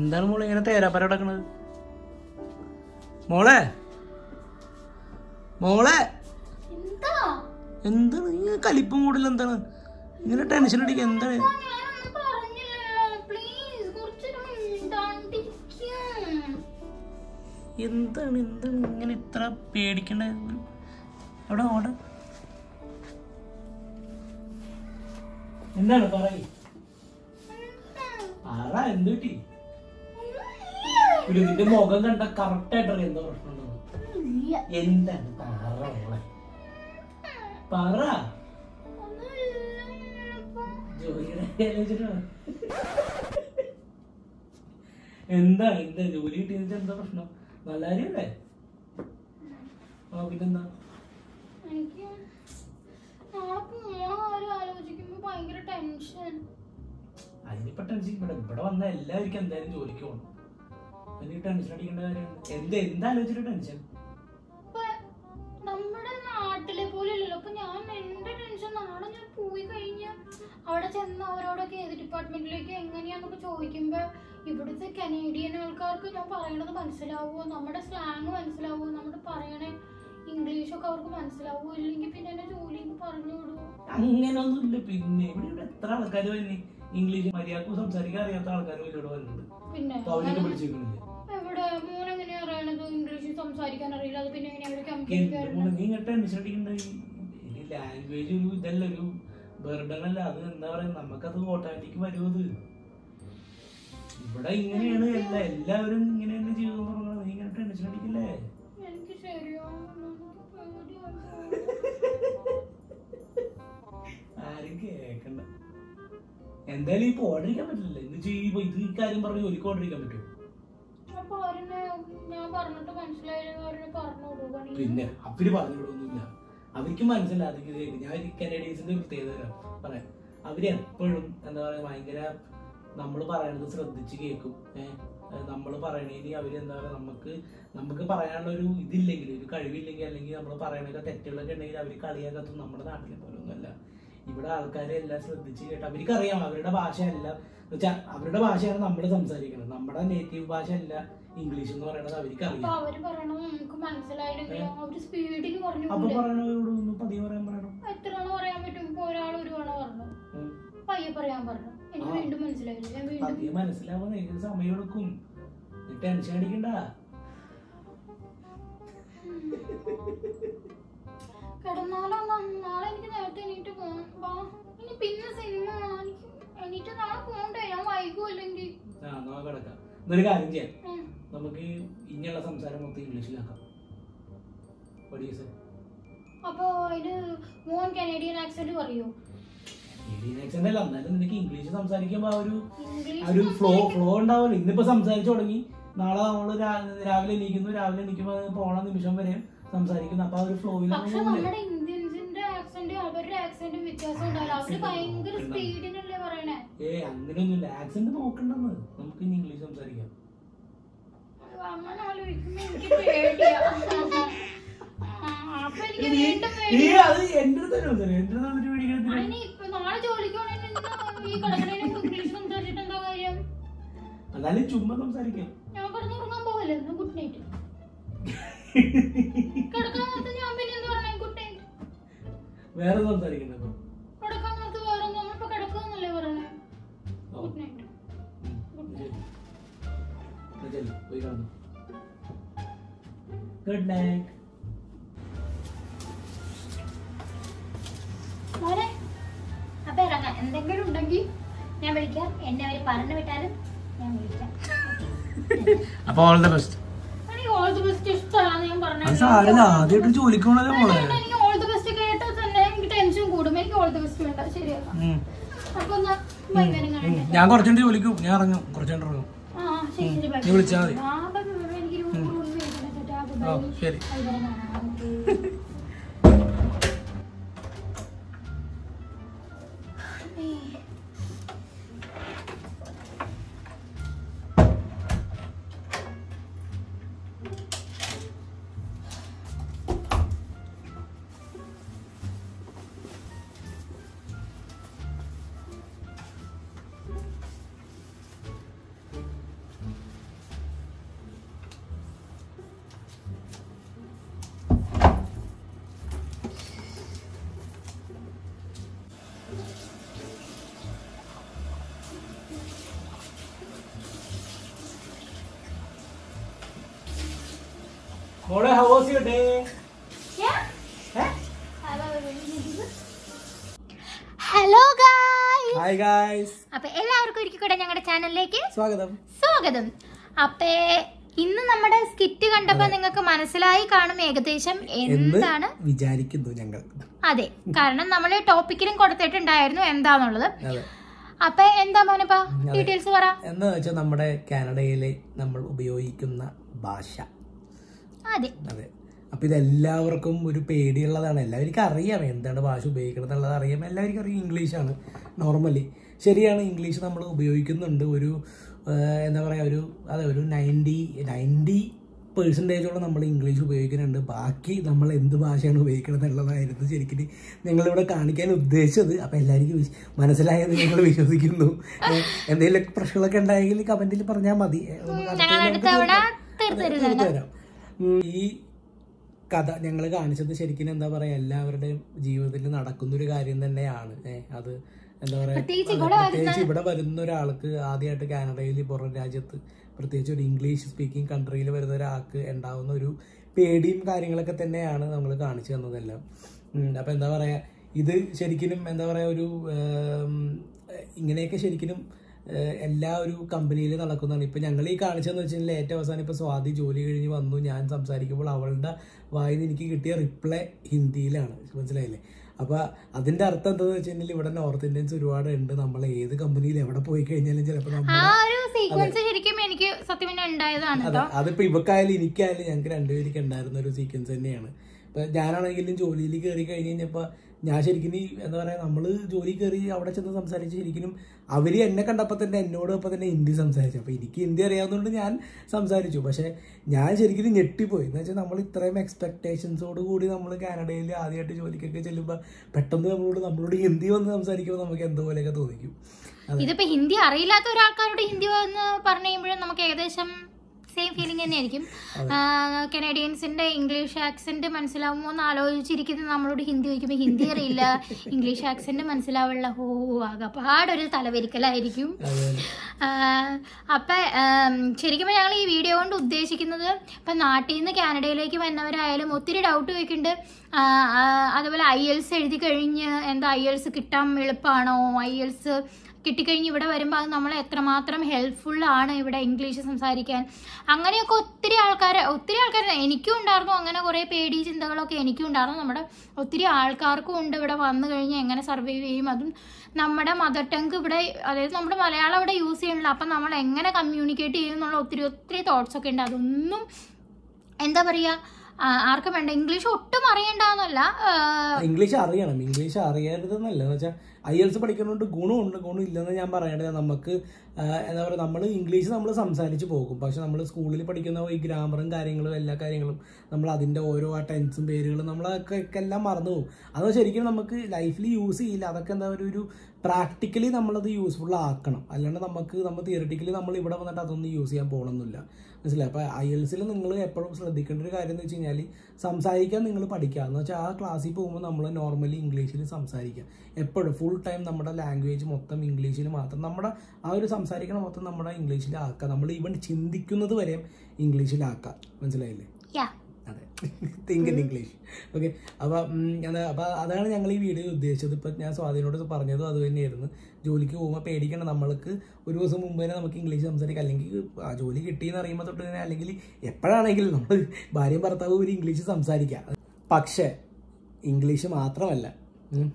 എന്താണ് മോളെ ഇങ്ങനെ തേരാപ്പര കിടക്കണത് മോളെ മോളെ എന്താ എന്താണ് ഇങ്ങനെ കലിപ്പും കൂടില്ല എന്താണ് ഇങ്ങനെ ടെൻഷൻ അടിക്കുക എന്താണ് ഞാനൊന്നും പറഞ്ഞില്ലല്ലോ പ്ലീസ് കുറച്ചൊരു മിണ്ടാണ്ടിരിക്കും എന്താണ് എന്താണ് ഇങ്ങനെ ഇത്ര പേടിക്കണ്ട അവിടെ ഓടെ എന്താണ് പറയ് ആറാ എന്ത് കിട്ടി ഒരു നിന്റെ മുഖം കണ്ട കറക്റ്റ് ആയിട്ട് അറിയാം എന്താ പ്രശ്നം ഉണ്ടെന്ന്. ഇല്ല എന്താണ് പറ മോളെ പറ ജോലിയുടെ കാര്യം വെച്ചിട്ടാണ് എന്താ എന്താ ജോലി കിട്ടിയത് എന്താ പ്രശ്നം നല്ല കാര്യമല്ലേ ആ പിന്നെന്താ എനിക്ക് നാളെ പോണ കാര്യം ആലോചിക്കുമ്പോ ഭയങ്കര ടെൻഷൻ അതിനിപ്പോ ടെൻഷൻ ഇവിടെ ഇവിടെ വന്ന എല്ലാവർക്കും എന്തായാലും ജോലിക്ക് പോകണം അതിന് ടെൻഷൻ അടിക്കേണ്ട കാര്യമാണ് എന്ത് എന്താ ആലോചിച്ചിട്ട് ടെൻഷൻ ഇപ്പൊ നമ്മുടെ നാട്ടിലെ പോലെ അല്ലല്ലോ അപ്പൊ ഞാൻ എന്റെ ടെൻഷൻ നാളെ ഞാൻ പോയി കഴിഞ്ഞാൽ അവിടെ ചെന്ന് അവരോടൊക്കെ ഏത് ഡിപ്പാർട്ട്മെന്റിലേക്ക് എങ്ങനെയാന്നൊക്കെ ചോദിക്കുമ്പോ ഇവിടുത്തെ കനേഡിയൻ ആൾക്കാർക്ക് ഞാൻ പറയണത് മനസ്സിലാവുമോ നമ്മുടെ സ്ലാങ് മനസ്സിലാവുമോ നമ്മുടെ പറയണ ഇംഗ്ലീഷ് ഒക്കെ അവർക്ക് മനസ്സിലാവുമോ ഇല്ലെങ്കിൽ പിന്നെ എന്നെ ജോലി പറഞ്ഞു വിടുമോ അങ്ങനൊന്നുമില്ല പിന്നെ ഇവിടെ ഇവിടെ എത്ര ആൾക്കാർ വന്നി ഇംഗ്ലീഷ് മര്യാദക്ക് സംസാരിക്കാൻ അറിയാത്ത ആൾക്കാർ ഇവിടെ വരുന്നുണ്ട് പിന്നെ അപ്പൊ അവരൊക്കെ വിളിച്ചിരിക്കണില്ലേ എവിടെ മോൻ എങ്ങനെയാ അറിയണത് ഇംഗ്ലീഷ് സംസാരിക്കാൻ അറിയില്ല അത് പിന്നെ എങ്ങനെയാ അവര് എന്ത് കമ്പ്യൂട്ടർ മോളെ നീ ഇങ്ങനെ ടെൻഷൻ അടിക്കണ്ട ഈ ലാംഗ്വേജ് ഒരു ഇതല്ല ഒരു ബർഡൻ അല്ല അത് എന്താ പറയാ നമുക്കത് ഓട്ടോമാറ്റിക് വരും അത് ഇവിടെ ഇങ്ങനെയാണ് എല്ലാ എല്ലാവരും ഇങ്ങനെ തന്നെ ജീവിതം തുടങ്ങണം നീ ഇങ്ങനെ ടെൻഷൻ അടിക്കില്ലേ എനിക്ക് ശരിയാവും എനിക്ക് പേടിയാവും. ആരും കേക്കണ്ട എന്തായാലും ഇപ്പൊ ഓർഡറിക്കാൻ പറ്റില്ല എന്ന് ചെയ്യുമ്പോ ഇത് ഈ കാര്യം പറഞ്ഞ് ജോലിക്ക് ഓർഡറിക്കാൻ പറ്റുമോ അപ്പൊ അവരെന്നെ ഞാൻ പറഞ്ഞിട്ട് മനസ്സിലായില്ലെങ്കിൽ അവരെന്നെ പറഞ്ഞു വിടുവോ പണി പിന്നെ അവര് പറഞ്ഞിടൊന്നുമില്ല അവർക്ക് മനസ്സിലാതെ ഞാൻ ഈ കനേഡിയൻസിന്റെ പ്രത്യേകത തരാം പറയാം അവര് എപ്പോഴും എന്താ പറയാ ഭയങ്കര നമ്മൾ പറയണത് ശ്രദ്ധിച്ച് കേൾക്കും ഏഹ് നമ്മൾ പറയണേന് അവര് എന്താ പറയാ നമുക്ക് നമുക്ക് പറയാനുള്ള ഒരു ഇതില്ലെങ്കിൽ ഒരു കഴിവില്ലെങ്കിൽ അല്ലെങ്കിൽ നമ്മൾ പറയണൊക്കെ തെറ്റുകളൊക്കെ ഉണ്ടെങ്കിൽ അവർ കളിയാക്കത്തും നമ്മുടെ നാട്ടിലെ പോലെ ഒന്നുമല്ല ഇവിടെ ആൾക്കാരെ എല്ലാം ശ്രദ്ധിച്ച് കേട്ട് അവർക്ക് അറിയാം അവരുടെ ഭാഷയല്ല വെച്ചാൽ അവരുടെ ഭാഷയാണ് നമ്മൾ സംസാരിക്കുന്നത് നമ്മുടെ നേറ്റീവ് ഭാഷ അല്ല ഇംഗ്ലീഷ് എന്ന് പറയുന്നത് അവർക്ക് അപ്പൊ അറിയാം അവര് പറയണത് നമുക്ക് മനസ്സിലായില്ലെങ്കിൽ അവര് സ്പീഡിൽ പറഞ്ഞു അപ്പൊ വിടില്ലേ? പറയണവരോട് ഒന്ന് പതിയെ പറയാൻ പറയണം എത്ര തവണ പറയാൻ പറ്റും ഇപ്പൊ ഒരാൾ ഒരു തവണ പറഞ്ഞു ഉം. പയ്യെ പറയാൻ പറഞ്ഞു എനിക്ക് ആ. വീണ്ടും മനസ്സിലായില്ല ഞാൻ വീണ്ടും പതിയെ മനസ്സിലാവാൻ എനിക്ക് സമയം എടുക്കും നീ ടെൻഷൻ അടിക്കണ്ട കിടന്നാലോ ന- നാളെ എനിക്ക് നേരത്തെ എണീറ്റ് പോണം വാ ഇനി പിന്നെ സിനിമ എനിക്ക് എണീറ്റ് നാളെ പോണ്ടേ ഞാൻ വൈകും അല്ലെങ്കിൽ ആ എന്നാ കിടക്കാം എന്നൊരു കാര്യം ചെയ്യാം ഉം. നമുക്ക് ഇനിയുള്ള സംസാരം മൊത്തം ഇംഗ്ലീഷിലാക്കാം What do you say? അപ്പൊ അതിന് മോൻ കനേഡിയൻ ആക്സെന്റ് പറയോ Indian accent അല്ല എന്നാലും നിനക്ക് ഇംഗ്ലീഷ് സംസാരിക്കുമ്പോ ആ ഒരു ആ ഇംഗ്ലീഷ് ഒരു ഫ്ലോ ഫ്ലോ ഉണ്ടാവില്ല ഇന്നിപ്പോ സംസാരിച്ചു തുടങ്ങി നാളെ നമ്മള് രാ- രാവിലെ എണീക്കുന്നു രാവിലെ എണീക്കുമ്പോ പോണ നിമിഷം വരെ സംസാരിക്കുന്നു അപ്പൊ ആ ഒരു ഫ്ലോയിൽ പക്ഷെ നമ്മുടെ ഇന്ത്യൻസിന്റെ ആക്സെന്റും അവരുടെ ആക്സെന്റും വ്യത്യാസം ഉണ്ടാവില്ല അവര് ഭയങ്കര സ്പീഡിനല്ലേ പറയണേ ഏ അങ്ങനെയൊന്നുമില്ല ആക്സെന്റ് നോക്കണ്ടെന്ന് നമുക്ക് ഇനി ഇംഗ്ലീഷ് സംസാരിക്കാം അങ്ങനെ ആലോചിക്കുമ്പോ എനിക്ക് പേടിയാ ആ, അപ്പൊ എനിക്ക് വീണ്ടും നീ പേടി അത് എന്റെ അടുത്ത് തന്നെ വന്നേ. എന്റെ അടുത്ത് വന്നിട്ട് പേടിക്കണതിന്. അതിന് ഇപ്പൊ നാളെ ജോലിക്ക് പോകണേ ഈ കിടക്കണേന് മുമ്പ് ഇംഗ്ലീഷ് സംസാരിച്ചിട്ട് എന്താ കാര്യം എന്നാലും ചുമ്മാ സംസാരിക്കാം ഞാൻ കിടന്നുറങ്ങാൻ പോവല്ലേ ഗുഡ് നൈറ്റ് കിടക്കാൻ നേരത്ത് ഞാൻ പിന്നെ എന്ത് പറഞ്ഞേ ഗുഡ് നൈറ്റ് വേറെ സംസാരിക്കണ്ട അപ്പൊ. കിടക്കാൻ നേരത്ത് വേറെ നമ്മളിപ്പോ കിടക്കുന്നല്ലേ പറയണേ ഓ. ഗുഡ് നൈറ്റ് ഉം. ശരി. എന്നാ ചെല്ല്, പോയി കിടന്നോ. ഗുഡ് നൈറ്റ് മോനെ അപ്പൊ ഇറങ്ങാം എന്തെങ്കിലും ഉണ്ടെങ്കിൽ ഞാൻ വിളിക്കാം എന്നെ അവര് പറഞ്ഞു വിട്ടാലും ഞാൻ വിളിക്കാം അപ്പൊ ഓൾ ദ ബെസ്റ്റ് എനിക്ക് ഓൾ ദി ബെസ്റ്റ് ഇഷ്ടമാണ് ഞാൻ അത് പറഞ്ഞത് സാരമില്ല ആദ്യമായിട്ട് ജോലിക്ക് പോണല്ലേ മോളെ എനിക്ക് ഓൾ ദി ബെസ്റ്റ് കേട്ടാൽ തന്നെ എനിക്ക് ടെൻഷൻ കൂടും എനിക്ക് ഓൾ ദി ബെസ്റ്റ് വേണ്ട ശരിയാക്കാം ഉം. അപ്പൊ എന്നാ വൈകുന്നേരം ഉം. കാണട്ടെ ഞാൻ കുറച്ചുകൊണ്ട് ജോലിക്ക് പോകും ഞാൻ ഇറങ്ങും കുറച്ചുകൊണ്ട് ഇറങ്ങും ആ ശരി ശരി ബൈ നീ വിളിച്ചാ മതി. ആ ബൈ ബൈ ബൈ എനിക്ക് റൂം റൂം വിളിക്കണം ചേട്ടാ ഓ ബൈ ശരി വൈകുന്നേരം കാണാം ഓക്കേ. മോളെ how was your day hello guy hi guys അപ്പൊ എല്ലാവർക്കും ഒരിക്കൽ കൂടെ ഞങ്ങളുടെ ചാനലിലേക്ക് സ്വാഗതം സ്വാഗതം അപ്പേ ഇന്ന് നമ്മുടെ സ്കിറ്റ് കണ്ടപ്പോ നിങ്ങൾക്ക് മനസ്സിലായി കാണും ഏകദേശം എന്താണ് വിചാരിക്കുന്നു ഞങ്ങൾ അതെ കാരണം നമ്മൾ ടോപ്പിക്കിലും കൊടുത്തിട്ടുണ്ടായിരുന്നു എന്താന്നുള്ളത് അതെ അപ്പൊ എന്താ മോനപ്പാ ഡീറ്റെയിൽസ് പറ എന്ന് വെച്ചാൽ നമ്മുടെ കാനഡയിലെ നമ്മൾ ഉപയോഗിക്കുന്ന ഭാഷ അതെ അതെ അപ്പൊ ഇതെല്ലാവർക്കും ഒരു പേടിയുള്ളതാണ് എല്ലാവർക്കും അറിയാം എന്താണ് ഭാഷ ഉപയോഗിക്കുന്നത് എന്നുള്ളത് അറിയാം എല്ലാവർക്കും അറിയാം ഇംഗ്ലീഷാണ് നോർമലി ശരിയാണ് ഇംഗ്ലീഷ് നമ്മൾ ഉപയോഗിക്കുന്നുണ്ട് ഒരു ആ, എന്താ പറയുക ഒരു അതെ ഒരു നയൻറ്റി നയൻറ്റി പെർസെൻറ്റേജോളം നമ്മൾ ഇംഗ്ലീഷ് ഉപയോഗിക്കുന്നുണ്ട് ബാക്കി നമ്മൾ എന്ത് ഭാഷയാണ് ഉപയോഗിക്കുന്നത് എന്നുള്ളതായിരുന്നു ശരിക്കും ഞങ്ങളിവിടെ കാണിക്കാൻ ഉദ്ദേശിച്ചത് അപ്പോൾ എല്ലാവർക്കും വിശ്- മനസ്സിലായെന്ന് ഞങ്ങൾ വിശ്വസിക്കുന്നു ഏ, എന്തെങ്കിലും പ്രശ്നങ്ങളൊക്കെ ഉണ്ടായെങ്കിൽ കമൻറ്റിൽ പറഞ്ഞാൽ മതി ഏ, നമുക്ക് അടുത്ത ഞങ്ങൾ അടുത്ത തവണ തീർത്ത് അതെ, തീർത്ത് തരാം ഉം, ഈ കഥ ഞങ്ങൾ കാണിച്ചത് ശരിക്കും എന്താ പറയാ എല്ലാവരുടെയും ജീവിതത്തിൽ നടക്കുന്ന ഒരു കാര്യം തന്നെയാണ് ഏഹ് അത് എന്താ പറയാ പ്രത്യേകിച്ച് അതെ, ഇവിടെ പ്രത്യേകിച്ച് ഇവിടെ വരുന്ന ഒരാൾക്ക് ആദ്യമായിട്ട് കാനഡയിൽ പുറം രാജ്യത്ത് പ്രത്യേകിച്ച് ഒരു ഇംഗ്ലീഷ് സ്പീക്കിംഗ് കൺട്രിയിൽ വരുന്ന ഒരാൾക്ക് ഉണ്ടാവുന്ന ഒരു പേടിയും കാര്യങ്ങളൊക്കെ തന്നെയാണ് നമ്മൾ കാണിച്ചു തന്നതെല്ലാം ഉം, അപ്പൊ എന്താ പറയാ ഇത് ശരിക്കും എന്താ പറയാ ഒരു ഏം, ഇങ്ങനെയൊക്കെ ശരിക്കും ഏഹ് എല്ലാ ഒരു കമ്പനിയിൽ നടക്കുന്നതാണ് ഇപ്പൊ ഞങ്ങൾ ഈ കാണിച്ചതെന്ന് വെച്ചാൽ ഏറ്റവും അവസാനം ഇപ്പൊ സ്വാതി ജോലി കഴിഞ്ഞ് വന്നു ഞാൻ സംസാരിക്കുമ്പോൾ അവളുടെ വായിന്ന് എനിക്ക് കിട്ടിയ റിപ്ലൈ ഹിന്ദിയിലാണ് മനസ്സിലായില്ലേ അപ്പൊ അതിന്റെ അർത്ഥം എന്താന്ന് വെച്ച് കഴിഞ്ഞാൽ ഇവിടെ നോർത്ത് ഇന്ത്യൻസ് ഒരുപാട് ഉണ്ട് നമ്മൾ ഏത് കമ്പനിയിൽ എവിടെ പോയി കഴിഞ്ഞാലും ചിലപ്പോൾ ആ നമ്മൾ ഒരു സീക്വൻസ് ശരിക്കും എനിക്ക് സത്യം പിന്നെ ഉണ്ടായതാണ് അതെ അതിപ്പോ ഇവക്കായാലും എനിക്കായാലും ഞങ്ങൾക്ക് രണ്ടുപേർക്ക് ഉണ്ടായിരുന്ന ഒരു സീക്വൻസ് തന്നെയാണ് ഇപ്പൊ ഞാനാണെങ്കിലും ജോലിയിൽ കയറി കഴിഞ്ഞ് കഴിഞ്ഞപ്പോ ഞാൻ ശരിക്കും ഈ എന്താ പറയാ നമ്മള് ജോലി കയറി അവിടെ ചെന്ന് സംസാരിച്ച് ശരിക്കും അവര് എന്നെ കണ്ടപ്പോ തന്നെ എന്നോട് ഒപ്പം തന്നെ ഹിന്ദി സംസാരിച്ചു അപ്പൊ എനിക്ക് ഹിന്ദി അറിയാവുന്നതുകൊണ്ട് ഞാൻ സംസാരിച്ചു പക്ഷെ ഞാൻ ശരിക്കും ഞെട്ടിപ്പോയി എന്ന് വെച്ചാൽ നമ്മൾ ഇത്രയും എക്സ്പെക്ടേഷൻസോട് കൂടി നമ്മൾ കാനഡയിൽ ആദ്യമായിട്ട് ജോലിക്കൊക്കെ ചെല്ലുമ്പോൾ പെട്ടെന്ന് നമ്മളോട് നമ്മളോട് ഹിന്ദി വന്ന് സംസാരിക്കുമ്പോൾ നമുക്ക് എന്തോ പോലെയൊക്കെ തോന്നിക്കും അതെ. ഇതിപ്പോ ഹിന്ദി അറിയില്ലാത്ത ഒരാൾക്കാരോട് ഹിന്ദി എന്ന് പറഞ്ഞു കഴിയുമ്പോഴും നമുക്ക് ഏകദേശം സെയിം ഫീലിംഗ് തന്നെയായിരിക്കും കനേഡിയൻസിന്റെ ഇംഗ്ലീഷ് ആക്സെന്റ് മനസ്സിലാവുമോ എന്ന് ആലോചിച്ചിരിക്കുന്ന നമ്മളോട് ഹിന്ദി ചോദിക്കുമ്പോൾ ഹിന്ദി അറിയില്ല ഇംഗ്ലീഷ് ആക്സെന്റ് മനസ്സിലാവുള്ള ഓ ആകപ്പാടൊരു തലവരിക്കലായിരിക്കും അതെ ആഹ് അപ്പൊ ആം, ശരിക്കും ഞങ്ങൾ ഈ വീഡിയോ കൊണ്ട് ഉദ്ദേശിക്കുന്നത് ഇപ്പൊ നാട്ടിൽ നിന്ന് കാനഡയിലേക്ക് വന്നവരായാലും ഒത്തിരി ഡൗട്ട് ചോദിക്കുന്നുണ്ട് ആഹ് ആഹ് അതുപോലെ ഐ എൽസ് എഴുതി കഴിഞ്ഞ് എന്താ ഐ എൽസ് കിട്ടാൻ എളുപ്പമാണോ ഐ എൽസ് കിട്ടിക്കഴിഞ്ഞ് ഇവിടെ വരുമ്പോൾ അത് നമ്മളെ എത്രമാത്രം ഹെൽപ്ഫുൾ ആണ് ഇവിടെ ഇംഗ്ലീഷ് സംസാരിക്കാൻ അങ്ങനെയൊക്കെ ഒത്തിരി ആൾക്കാർ ഒത്തിരി ആൾക്കാർ എനിക്കും ഉണ്ടായിരുന്നു അങ്ങനെ കുറേ പേടി ചിന്തകളൊക്കെ എനിക്കും ഉണ്ടായിരുന്നു നമ്മുടെ ഒത്തിരി ആൾക്കാർക്കും ഉണ്ട് ഇവിടെ വന്നു കഴിഞ്ഞാൽ എങ്ങനെ സർവൈവ് ചെയ്യും അതും നമ്മുടെ മദർ ടങ്ക് ഇവിടെ അതായത് നമ്മുടെ മലയാളം ഇവിടെ യൂസ് ചെയ്യണില്ല അപ്പം നമ്മൾ എങ്ങനെ കമ്മ്യൂണിക്കേറ്റ് ചെയ്യും എന്നുള്ള ഒത്തിരി ഒത്തിരി തോട്ട്സ് ഒക്കെ ഉണ്ട് അതൊന്നും എന്താ പറയുക ആർക്കും വേണ്ട ഇംഗ്ലീഷ് ഒട്ടും അറിയണ്ടെന്നല്ല ഇംഗ്ലീഷ് അറിയണം ഇംഗ്ലീഷ് അറിയരുതെന്നല്ല എന്ന് വെച്ചാൽ ഐ എൽസ് പഠിക്കുന്നതുകൊണ്ട് ഗുണമുണ്ട് ഗുണമില്ലെന്ന് ഞാൻ പറയേണ്ടത് നമുക്ക് ആ, എന്താ പറയുക നമ്മൾ ഇംഗ്ലീഷ് നമ്മൾ സംസാരിച്ച് പോകും പക്ഷെ നമ്മൾ സ്കൂളിൽ പഠിക്കുന്ന ഈ ഗ്രാമറും കാര്യങ്ങളും എല്ലാ കാര്യങ്ങളും നമ്മൾ അതിൻ്റെ ഓരോ ആ ടെൻസും പേരുകളും നമ്മളൊക്കെ ഒക്കെ എല്ലാം മറന്നു പോകും അത് ശരിക്കും നമുക്ക് ലൈഫിൽ യൂസ് ചെയ്യില്ല അതൊക്കെ എന്താ പറയുക ഒരു പ്രാക്ടിക്കലി നമ്മളത് യൂസ്ഫുൾ ആക്കണം അല്ലാണ്ട് നമുക്ക് നമ്മൾ തിയറട്ടിക്കലി നമ്മൾ ഇവിടെ വന്നിട്ട് അതൊന്നും യൂസ് ചെയ്യാൻ പോകണമെന്നില്ല മനസ്സിലായി അപ്പോൾ ഐ എൽസിൽ നിങ്ങൾ എപ്പോഴും ശ്രദ്ധിക്കേണ്ട ഒരു കാര്യം എന്ന് വെച്ച് കഴിഞ്ഞാൽ സംസാരിക്കാൻ നിങ്ങൾ പഠിക്കുക എന്ന് വെച്ചാൽ ആ ക്ലാസ്സിൽ പോകുമ്പോൾ നമ്മൾ നോർമലി ഇംഗ്ലീഷിൽ സംസാരിക്കുക എപ്പോഴും ഫുൾ ടൈം നമ്മുടെ ലാംഗ്വേജ് മൊത്തം ഇംഗ്ലീഷിൽ മാത്രം നമ്മുടെ ആ ഒരു സംസാരിക്കണ മൊത്തം നമ്മുടെ ഇംഗ്ലീഷിലാക്കുക നമ്മൾ ഈവൻ ചിന്തിക്കുന്നത് വരെയും ഇംഗ്ലീഷിലാക്കുക മനസ്സിലായില്ലേ യാ അതെ തിങ്ക് ഇൻ ഇംഗ്ലീഷ് ഓക്കെ അപ്പോൾ അപ്പോൾ അതാണ് ഞങ്ങൾ ഈ വീഡിയോ ഉദ്ദേശിച്ചത് ഇപ്പം ഞാൻ സ്വാധീനോട് പറഞ്ഞതും അത് തന്നെയായിരുന്നു ജോലിക്ക് പോകുമ്പോൾ പേടിക്കണം നമ്മൾക്ക് ഒരു ദിവസം മുമ്പ് തന്നെ നമുക്ക് ഇംഗ്ലീഷ് സംസാരിക്കാം അല്ലെങ്കിൽ ആ ജോലി കിട്ടിയെന്ന് അറിയുമ്പോൾ തൊട്ട് തന്നെ അല്ലെങ്കിൽ എപ്പോഴാണെങ്കിലും നമ്മൾ ഭാര്യയും ഭർത്താവും ഒരു ഇംഗ്ലീഷ് സംസാരിക്കാം പക്ഷേ ഇംഗ്ലീഷ് മാത്രമല്ല ഉം,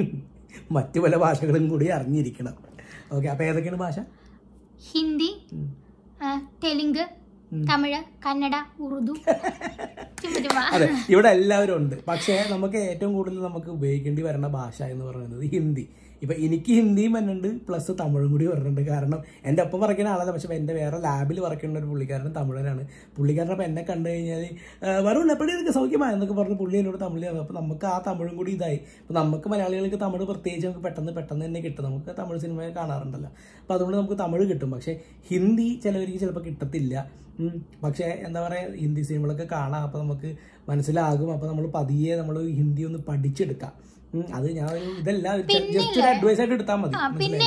മറ്റു പല ഭാഷകളും കൂടി അറിഞ്ഞിരിക്കണം ഓക്കെ അപ്പോൾ ഏതൊക്കെയാണ് ഭാഷ ഹിന്ദി ഉം. ആ, തെലുങ്ക് തമിഴ് കന്നഡ ഉറുദു ചുമ്മാ ചുമ്മാ അതെ ഇവിടെ എല്ലാവരും ഉണ്ട് പക്ഷേ നമുക്ക് ഏറ്റവും കൂടുതൽ നമുക്ക് ഉപയോഗിക്കേണ്ടി വരുന്ന ഭാഷ എന്ന് പറയുന്നത് ഹിന്ദി ഇപ്പൊ എനിക്ക് ഹിന്ദിയും വരുന്നുണ്ട് പ്ലസ് തമിഴും കൂടി വരുന്നുണ്ട് കാരണം എൻ്റെ ഒപ്പം പറയുന്ന ആളല്ല പക്ഷെ എൻ്റെ വേറെ ലാബിൽ വർക്കുന്ന ഒരു പുള്ളിക്കാരൻ തമിഴനാണ് പുള്ളിക്കാരൻ അപ്പം എന്നെ കണ്ടു കഴിഞ്ഞാൽ വരും എപ്പോഴും എനിക്ക് സൗഖ്യമായി എന്നൊക്കെ പറഞ്ഞ് പുള്ളി എന്നോട് തമിഴ് പറഞ്ഞു അപ്പോൾ നമുക്ക് ആ തമിഴും കൂടി ഇതായി അപ്പോൾ നമുക്ക് മലയാളികൾക്ക് തമിഴ് പ്രത്യേകിച്ച് നമുക്ക് പെട്ടെന്ന് പെട്ടെന്ന് തന്നെ കിട്ടും നമുക്ക് തമിഴ് സിനിമ കാണാറുണ്ടല്ലോ അപ്പോൾ അതുകൊണ്ട് നമുക്ക് തമിഴ് കിട്ടും പക്ഷേ ഹിന്ദി ചിലവർക്ക് ചിലപ്പോൾ കിട്ടത്തില്ല ഉം. പക്ഷേ എന്താ പറയുക ഹിന്ദി സിനിമകളൊക്കെ കാണാം അപ്പോൾ നമുക്ക് മനസ്സിലാകും അപ്പോൾ നമ്മൾ പതിയെ നമ്മൾ ഹിന്ദി ഒന്ന് പഠിച്ചെടുക്കാം ഉം. അത് ഞാൻ ഒരു ഇതല്ല ജസ്റ്റ് ഒരു അഡ്വൈസ് ആയിട്ട് എടുത്താൽ മതി ആ പിന്നെ എൻ്റെ ഒരു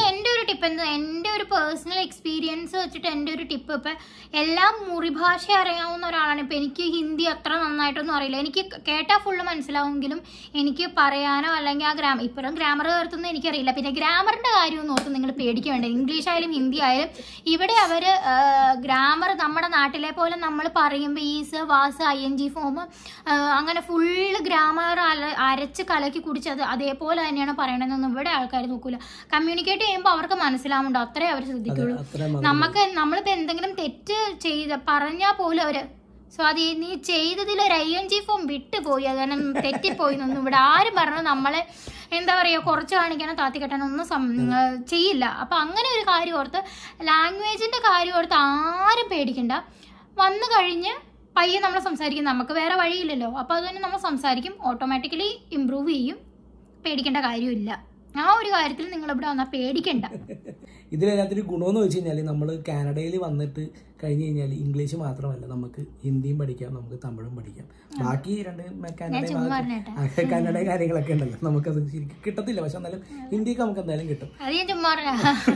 ഒരു ടിപ്പ് എന്താ എൻ്റെ ഒരു പേഴ്സണൽ എക്സ്പീരിയൻസ് വെച്ചിട്ട് എൻ്റെ ഒരു ടിപ്പ് ഇപ്പം എല്ലാം മുറി ഭാഷ അറിയാവുന്ന ഒരാളാണ് ഇപ്പം എനിക്ക് ഹിന്ദി അത്ര നന്നായിട്ടൊന്നും അറിയില്ല എനിക്ക് കേട്ടാൽ ഫുള്ള് മനസ്സിലാവുമെങ്കിലും എനിക്ക് പറയാനോ അല്ലെങ്കിൽ ആ ഗ്രാമർ ഇപ്പോഴും ഗ്രാമർ ചേർത്തൊന്നും എനിക്കറിയില്ല പിന്നെ ഗ്രാമറിൻ്റെ കാര്യമൊന്നും ഓർത്ത് നിങ്ങൾ പേടിക്കേണ്ട ഇംഗ്ലീഷ് ആയാലും ഹിന്ദി ആയാലും ഇവിടെ അവർ ഗ്രാമർ നമ്മുടെ നാട്ടിലെ പോലെ നമ്മൾ പറയുമ്പോൾ is was I N G form അങ്ങനെ ഫുള്ള് ഗ്രാമർ അരച്ച് കലക്കി കുടിച്ചത് അതേപോലെ തന്നെയാണ് പറയണതെന്നൊന്നും ഇവിടെ ആൾക്കാർ നോക്കൂല കമ്മ്യൂണിക്കേറ്റ് ചെയ്യുമ്പോൾ അവർക്ക് മനസ്സിലാവുന്നുണ്ടോ അത്രേ അവർ അതെ ശ്രദ്ധിക്കുള്ളൂ അത്ര മാത്രം നമുക്ക് നമ്മളിപ്പോ എന്തെങ്കിലും തെറ്റ് ചെയ്ത പറഞ്ഞാൽ പോലും അവര് സ്വാതി നീ ചെയ്തതിൽ ഒരു ഐ എൻ ജി ഫോം വിട്ടുപോയി കാരണം തെറ്റിപ്പോയി എന്നൊന്നും ഇവിടെ ആരും പറഞ്ഞു നമ്മളെ എന്താ പറയുക കുറച്ച് കാണിക്കാനോ താത്തി കെട്ടാനോ ഒന്നും സം- ഏർ ചെയ്യില്ല അപ്പം അങ്ങനെ ഒരു കാര്യം ഓർത്ത് ലാംഗ്വേജിൻ്റെ കാര്യം ഓർത്ത് ആരും പേടിക്കണ്ട വന്നു കഴിഞ്ഞ് പയ്യെ നമ്മൾ സംസാരിക്കും നമുക്ക് വേറെ വഴിയില്ലല്ലോ അപ്പോൾ അതുതന്നെ നമ്മൾ സംസാരിക്കും ഓട്ടോമാറ്റിക്കലി ഇമ്പ്രൂവ് ചെയ്യും പേടിക്കേണ്ട കാര്യമില്ല ആ ഒരു കാര്യത്തിൽ നിങ്ങൾ ഇവിടെ വന്നാൽ പേടിക്കണ്ട ഇതിനകത്തൊരു ഗുണമെന്ന് വെച്ച് കഴിഞ്ഞാൽ നമ്മൾ കാനഡയിൽ വന്നിട്ട് കഴിഞ്ഞ് കഴിഞ്ഞാൽ ഇംഗ്ലീഷ് മാത്രമല്ല നമുക്ക് ഹിന്ദിയും പഠിക്കാം നമുക്ക് തമിഴും പഠിക്കാം ബാക്കി രണ്ട് മ- കാനഡ ചുമ്മാ ഭാഗത്ത് പറഞ്ഞേട്ടാ. ആ, കന്നഡ കാര്യങ്ങളൊക്കെ ഉണ്ടല്ലോ നമുക്കത് ശരിക്കും കിട്ടത്തില്ല പക്ഷെ എന്നാലും ഹിന്ദിയൊക്കെ നമുക്ക് എന്തായാലും കിട്ടും അത് ഞാൻ ചുമ്മാ പറഞ്ഞ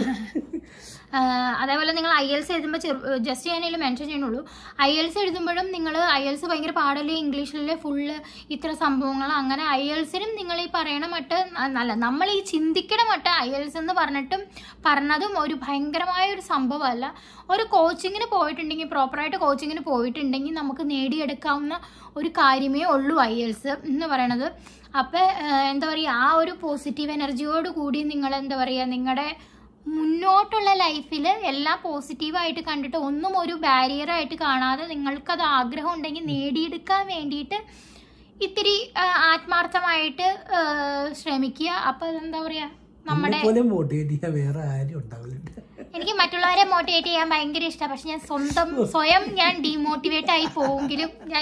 അതേപോലെ നിങ്ങൾ ഐ എൽസ് എഴുതുമ്പോൾ ജസ്റ്റ് ഞാൻ അതിൽ മെൻഷൻ ചെയ്യണുള്ളൂ ഐ എൽസ് എഴുതുമ്പോഴും നിങ്ങൾ ഐ എൽസ് ഭയങ്കര പാടല്ലേ ഇംഗ്ലീഷിലെ ഫുള്ള് ഇത്ര സംഭവങ്ങൾ അങ്ങനെ ഐ എൽസിനും നിങ്ങൾ ഈ പറയണ മട്ട് അല്ല നമ്മൾ ഈ ചിന്തിക്കണ മട്ട് ഐ എൽസ് എന്ന് പറഞ്ഞിട്ടും പറഞ്ഞതും ഒരു ഭയങ്കരമായ ഒരു സംഭവമല്ല ഒരു കോച്ചിങ്ങിന് പോയിട്ടുണ്ടെങ്കിൽ പ്രോപ്പറായിട്ട് കോച്ചിങ്ങിന് പോയിട്ടുണ്ടെങ്കിൽ നമുക്ക് നേടിയെടുക്കാവുന്ന ഒരു കാര്യമേ ഉള്ളൂ ഐ എൽസ് എന്ന് പറയണത് അപ്പോൾ എന്താ പറയുക ആ ഒരു പോസിറ്റീവ് എനർജിയോട് കൂടി നിങ്ങൾ എന്താ പറയുക നിങ്ങളുടെ മുന്നോട്ടുള്ള ലൈഫിൽ എല്ലാം പോസിറ്റീവായിട്ട് കണ്ടിട്ട് ഒന്നും ഒരു ബാരിയറായിട്ട് കാണാതെ നിങ്ങൾക്കത് ആഗ്രഹം ഉണ്ടെങ്കിൽ നേടിയെടുക്കാൻ വേണ്ടിയിട്ട് ഇത്തിരി ആ, ആത്മാർത്ഥമായിട്ട് ആ, ശ്രമിക്കുക അപ്പോൾ എന്താ പറയുക നമ്മുടെ പോലെ മോട്ടിവേറ്റ് ചെയ്യാൻ വേറെ ആരും ഉണ്ടാവില്ല എനിക്ക് മറ്റുള്ളവരെ മോട്ടിവേറ്റ് ചെയ്യാൻ ഭയങ്കര ഇഷ്ടമാണ് പക്ഷെ ഞാൻ സ്വന്തം സ്വയം ഞാൻ ഡീമോട്ടിവേറ്റ് ആയി പോവെങ്കിലും ഞാൻ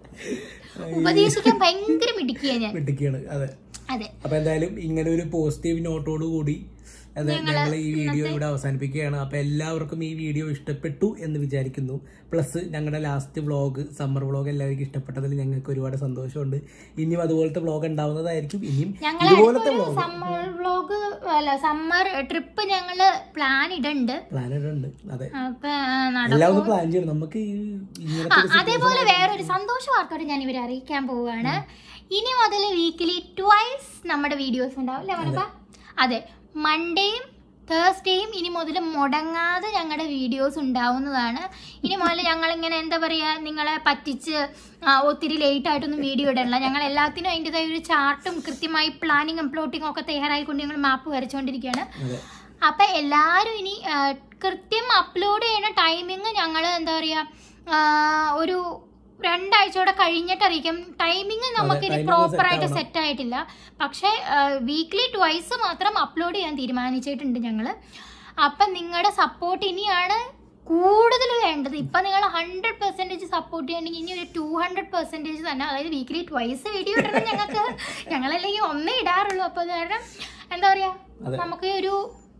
ഉപദേശിക്കാൻ ഭയങ്കര മിടുക്കിയാണ് ഞാൻ വെട്ടിക്കാണ് അതെ അതെ അപ്പൊ എന്തായാലും ഇങ്ങനെ ഒരു പോസിറ്റീവ് നോട്ടോട് കൂടി അതെ ഞങ്ങൾ ഈ വീഡിയോ ഇവിടെ അവസാനിപ്പിക്കുകയാണ് അപ്പൊ എല്ലാവർക്കും ഈ വീഡിയോ ഇഷ്ടപ്പെട്ടു എന്ന് വിചാരിക്കുന്നു പ്ലസ് ഞങ്ങളുടെ ലാസ്റ്റ് വ്ളോഗ് സമ്മർ വ്ളോഗ് എല്ലാവർക്കും ഇഷ്ടപ്പെട്ടതിൽ ഞങ്ങൾക്ക് ഒരുപാട് സന്തോഷമുണ്ട് ഇനിയും അതുപോലത്തെ വ്ളോഗ് ഉണ്ടാവുന്നതായിരിക്കും ഇനിയും ഞങ്ങൾ ഇതുപോലത്തെ വ്ളോഗ് സമ്മർ വ്ലോഗ് അല്ല സമ്മർ ട്രിപ്പ് ഞങ്ങള് പ്ലാൻ ഇടുന്നുണ്ട് പ്ലാനഡ് ഉണ്ട് അതെ അപ്പൊ ആ, നട- എല്ലാം ഒന്ന് പ്ലാൻ ചെയ്യണം നമുക്ക് ഈ ആ, ഇങ്ങനത്തെ ഒരു അതേപോലെ വേറൊരു സന്തോഷ വാർത്തയോടെ ഞാൻ ഇവരെ അറിയിക്കാൻ പോവുകയാണ് ഇനി മുതൽ വീക്കിലി ട്വൈസ് നമ്മുടെ വീഡിയോസ് ഉണ്ടാവും അല്ലേ മനപ്പ അതെ മൺഡേയും തേഴ്സ്ഡേയും ഇനി മുതൽ മുടങ്ങാതെ ഞങ്ങളുടെ വീഡിയോസ് ഉണ്ടാവുന്നതാണ് ഇനി മുതൽ ഞങ്ങളിങ്ങനെ എന്താ പറയുക നിങ്ങളെ പറ്റിച്ച് ആ, ഒത്തിരി ലേറ്റ് ആയിട്ടൊന്നും വീഡിയോ ഇടണില്ല ഞങ്ങൾ എല്ലാത്തിനും അതിൻ്റെതായ ഒരു ചാർട്ടും കൃത്യമായി പ്ലാനിങ്ങും പ്ലോട്ടിങ്ങും ഒക്കെ തയ്യാറായിക്കൊണ്ട് ഞങ്ങൾ മാപ്പ് വരച്ചുകൊണ്ടിരിക്കുകയാണ് അതെ അപ്പം എല്ലാവരും ഇനി ആ, കൃത്യം അപ്ലോഡ് ചെയ്യുന്ന ടൈമിങ് ഞങ്ങൾ എന്താ പറയുക ഒരു രണ്ടാഴ്ചയോടെ കഴിഞ്ഞിട്ട് അറിയിക്കും ടൈമിങ് നമുക്ക് ഇനി timing പ്രോപ്പർ set ആയിട്ട് ആവണം. സെറ്റ് ആയിട്ടില്ല പക്ഷേ വീക്ക്ലി ട്വൈസ് മാത്രം അപ്ലോഡ് ചെയ്യാൻ തീരുമാനിച്ചിട്ടുണ്ട് ഞങ്ങൾ അപ്പം നിങ്ങളുടെ സപ്പോർട്ട് ഇനിയാണ് കൂടുതൽ വേണ്ടത് ഇപ്പം നിങ്ങൾ ഹൺഡ്രഡ് പെർസെൻറ്റേജ് സപ്പോർട്ട് ചെയ്യണമെങ്കിൽ ഇനി ഒരു ടു ഹൺഡ്രഡ് പെർസെൻറ്റേജ് തന്നെ അതായത് വീക്ക്ലി ട്വൈസ് വീഡിയോ ഇടണം ഞങ്ങൾക്ക് ഞങ്ങളല്ലെങ്കിൽ ഒന്നേ ഇടാറുള്ളൂ അപ്പോൾ അത് കാരണം എന്താ അതെ. പറയുക നമുക്ക് ഒരു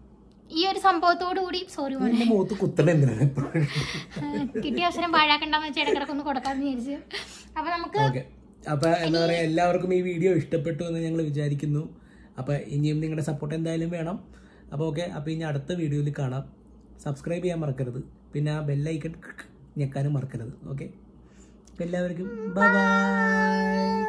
ഈ ഒരു സംഭവത്തോടു കൂടി സോറി മോനെ എന്റെ മുഖത്ത് കുത്തണ എന്തിനാണ് എപ്പോഴും കിട്ടിയ അവസരം പാഴാക്കണ്ടെന്ന് വെച്ചാൽ ഇടക്കിടക്കൊന്ന് കൊടുക്കാമെന്ന് വിചാരിച്ചു അപ്പൊ നമുക്ക് ഓക്കെ അപ്പൊ എന്താ പറയാ എല്ലാവർക്കും ഈ വീഡിയോ ഇഷ്ടപ്പെട്ടു എന്ന് ഞങ്ങൾ വിചാരിക്കുന്നു അപ്പൊ ഇനിയും നിങ്ങളുടെ സപ്പോർട്ട് എന്തായാലും വേണം അപ്പോൾ ഓക്കെ അപ്പോൾ ഇനി അടുത്ത വീഡിയോയിൽ കാണാം സബ്സ്ക്രൈബ് ചെയ്യാൻ മറക്കരുത് പിന്നെ ആ ബെല്ലൈക്കൺ ഞെക്കാനും മറക്കരുത് ഓക്കെ എല്ലാവർക്കും ബൈ ബൈ